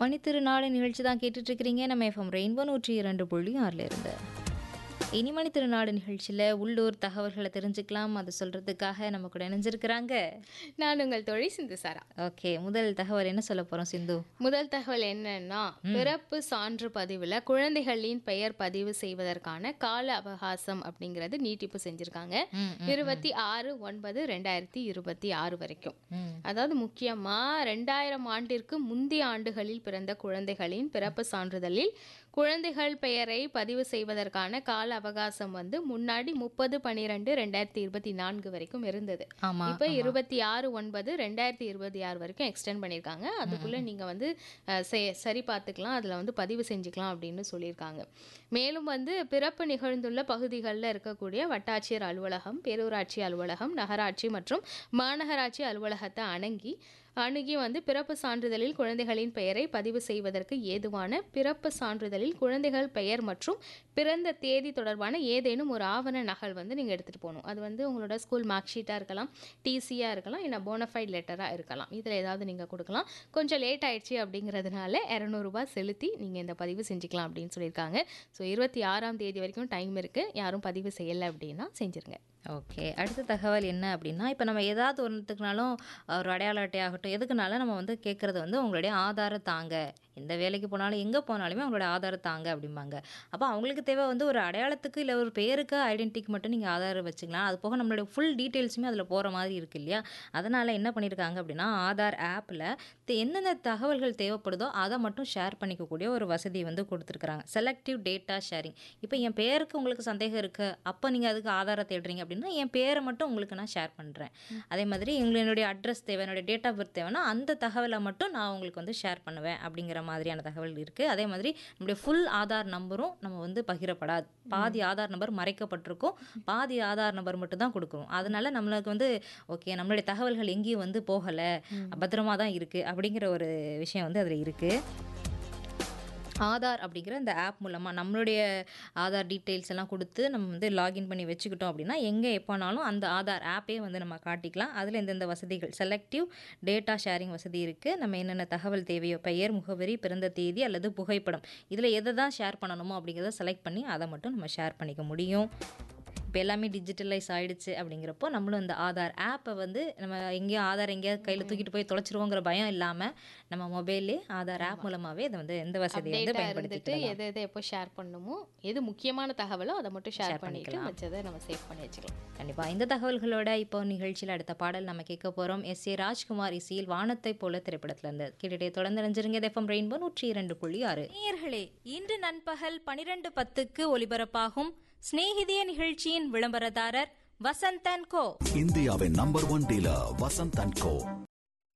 மணித்திருநாடு நிகழ்ச்சி தான் கேட்டுட்டு இருக்கிறீங்க நம்ம எஃப்எம் ரெயின்போ நூற்றி இரண்டு புள்ளி ஆறில் இருந்து இனி மணித்திருநாடு நிகழ்ச்சியில் உள்ளூர் தகவல்களை தெரிஞ்சுக்கலாம் அது சொல்கிறதுக்காக நம்ம கூட இணைஞ்சிருக்கிறாங்க நான் உங்கள் தொழில் சிந்து சாரா ஓகே முதல் தகவல் என்ன சொல்ல போகிறோம் சிந்து முதல் தகவல் என்னன்னா பிறப்பு சான்று பதிவில் குழந்தைகளின் பெயர் பதிவு செய்வதற்கான கால அவகாசம் அப்படிங்கிறது நீட்டிப்பு செஞ்சிருக்காங்க ம், இருபத்தி ஆறு ஒன்பது ரெண்டாயிரத்தி இருபத்தி ஆறு வரைக்கும் ம். அதாவது முக்கியமா ரெண்டாயிரம் ஆண்டிற்கு முந்தைய ஆண்டுகளில் பிறந்த குழந்தைகளின் பிறப்பு சான்றிதழில் குழந்தைகள் பெயரை பதிவு செய்வதற்கான கால அவகாசம் வந்து முன்னாடி முப்பது பன்னிரெண்டு ரெண்டாயிரத்தி இருபத்தி நான்கு வரைக்கும் இருந்தது ஆமாம் இப்போ இருபத்தி ஆறு ஒன்பது ரெண்டாயிரத்தி இருபத்தி ஆறு வரைக்கும் எக்ஸ்டெண்ட் பண்ணியிருக்காங்க அதுக்குள்ளே நீங்கள் வந்து அஹ், செ- சரி பார்த்துக்கலாம் அதில் வந்து பதிவு செஞ்சுக்கலாம் அப்படின்னு சொல்லியிருக்காங்க மேலும் வந்து பிறப்பு நிகழ்ந்துள்ள பகுதிகளில் இருக்கக்கூடிய வட்டாட்சியர் அலுவலகம் பேரூராட்சி அலுவலகம் நகராட்சி மற்றும் மாநகராட்சி அலுவலகத்தை அணுகி அணுகி வந்து பிறப்பு சான்றிதழில் குழந்தைகளின் பெயரை பதிவு செய்வதற்கு ஏதுவான பிறப்பு சான்றிதழில் குழந்தைகள் பெயர் மற்றும் பிறந்த தேதி தொடர்பான ஏதேனும் ஒரு ஆவண நகல் வந்து நீங்கள் எடுத்துகிட்டு போகணும் அது வந்து உங்களோட ஸ்கூல் மார்க் ஷீட்டாக இருக்கலாம் டிசியாக இருக்கலாம் இல்லை போனஃபைட் லெட்டராக இருக்கலாம் இதில் ஏதாவது நீங்கள் கொடுக்கலாம் கொஞ்சம் லேட் ஆயிடுச்சு அப்படிங்கிறதுனால இரநூறுபா செலுத்தி நீங்கள் இந்த பதிவு செஞ்சுக்கலாம் அப்படின்னு சொல்லியிருக்காங்க ஸோ இருபத்தி ஆறாம் தேதி வரைக்கும் டைம் இருக்குது யாரும் பதிவு செய்யலை அப்படின்னா செஞ்சுருங்க ஓகே அடுத்த தகவல் என்ன அப்படின்னா இப்போ நம்ம ஏதாவது ஒன்றுத்துக்குனாலும் ஒரு அடையாள அட்டை ஆகட்டும் எதுக்குனாலும் நம்ம வந்து கேட்குறது வந்து உங்களுடைய ஆதாரம் தாங்க எந்த வேலைக்கு போனாலும் எங்கே போனாலுமே உங்களுடைய ஆதாரம் தாங்க அப்படிம்பாங்க அப்போ அவங்களுக்கு தேவை வந்து ஒரு அடையாளத்துக்கு இல்லை ஒரு பேருக்கு ஐடென்டிட்டிக்கு மட்டும் நீங்கள் ஆதாரம் வச்சுக்கலாம் அது போக நம்மளுடைய ஃபுல் டீட்டெயில்ஸுமே அதில் போகிற மாதிரி இருக்கு இல்லையா அதனால் என்ன பண்ணியிருக்காங்க அப்படின்னா ஆதார் ஆப்பில் என்னென்ன தகவல்கள் தேவைப்படுதோ அதை மட்டும் ஷேர் பண்ணிக்கக்கூடிய ஒரு வசதி வந்து கொடுத்துருக்குறாங்க செலக்டிவ் டேட்டா ஷேரிங் இப்போ என் பேருக்கு உங்களுக்கு சந்தேகம் இருக்குது அப்போ நீங்கள் அதுக்கு ஆதாரம் தேடுறீங்க அப்படின்னா என் பேரை மட்டும் உங்களுக்கு நான் ஷேர் பண்ணுறேன் அதே மாதிரி எங்களுக்கு என்னுடைய அட்ரஸ் தேவை என்னுடைய டேட் ஆஃப் பர்த் தேவைன்னா அந்த தகவலை மட்டும் நான் உங்களுக்கு வந்து ஷேர் பண்ணுவேன் அப்படிங்கிற மாதிரியான தகவல் இருக்குது அதே மாதிரி நம்முடைய ஃபுல் ஆதார் நம்பரும் நம்ம வந்து பகிரப்படாது பாதி ஆதார் நம்பர் மறைக்கப்பட்டிருக்கும் பாதி ஆதார் நம்பர் மட்டும் தான் கொடுக்குறோம் அதனால நம்மளுக்கு வந்து ஓகே நம்மளுடைய தகவல்கள் எங்கேயும் வந்து போகலை பத்திரமா தான் இருக்குது அப்படிங்கிற ஒரு விஷயம் வந்து அதில் இருக்குது ஆதார் அப்படிங்கிற இந்த ஆப் மூலமாக நம்மளுடைய ஆதார் டீட்டெயில்ஸ் எல்லாம் கொடுத்து நம்ம வந்து லாகின் பண்ணி வச்சுக்கிட்டோம் அப்படின்னா எங்கே எப்போனாலும் அந்த ஆதார் ஆப்பே வந்து நம்ம காட்டிக்கலாம் அதில் எந்தெந்த வசதிகள் செலக்டிவ் டேட்டா ஷேரிங் வசதி இருக்குது நம்ம என்னென்ன தகவல் தேவையோ பெயர் முகவரி பிறந்த தேதி அல்லது புகைப்படம் இதில் எதை தான் ஷேர் பண்ணணுமோ அப்படிங்கிறத செலக்ட் பண்ணி அதை மட்டும் நம்ம ஷேர் பண்ணிக்க முடியும் இப்போ எல்லாமே டிஜிட்டலைஸ் ஆயிடுச்சு அப்படிங்கிறப்போ நம்மளும் இந்த ஆதார் ஆப்பை வந்து நம்ம எங்கேயும் ஆதார் எங்கேயாவது கையில் தூக்கிட்டு போய் தொலைச்சிருவோங்கிற பயம் இல்லாமல் நம்ம மொபைல்லே ஆதார் ஆப் மூலமாகவே இதை வந்து எந்த வசதியை வந்து டேட்டா இருந்துட்டு பயன்படுத்திக்கலாம் எதை எதை எப்போ ஷேர் பண்ணணுமோ எது முக்கியமான தகவலோ அதை மட்டும் ஷேர் பண்ணிட்டு வச்சதை நம்ம சேவ் பண்ணி வச்சுக்கலாம் கண்டிப்பாக இந்த தகவல்களோட இப்போ நிகழ்ச்சியில் அடுத்த பாடல் நம்ம கேட்க போகிறோம் எஸ் ஏ ராஜ்குமார் இசையில் வானத்தை போல திரைப்படத்துல இருந்து கேட்டுட்டே தொடர்ந்து நினைஞ்சிருங்க எஃப்எம் ரெயின்போ நூற்றி இரண்டு புள்ளி ஆறு நேயர்களே இன்று நண்பகல் பனிரெண்டு பத்துக்கு ஒலிபரப்பாகும் சிநேகிதிய நிகழ்ச்சியின் விளம்பரதாரர் வசந்தன் கோ இந்தியாவின் number one dealer Vasanth and go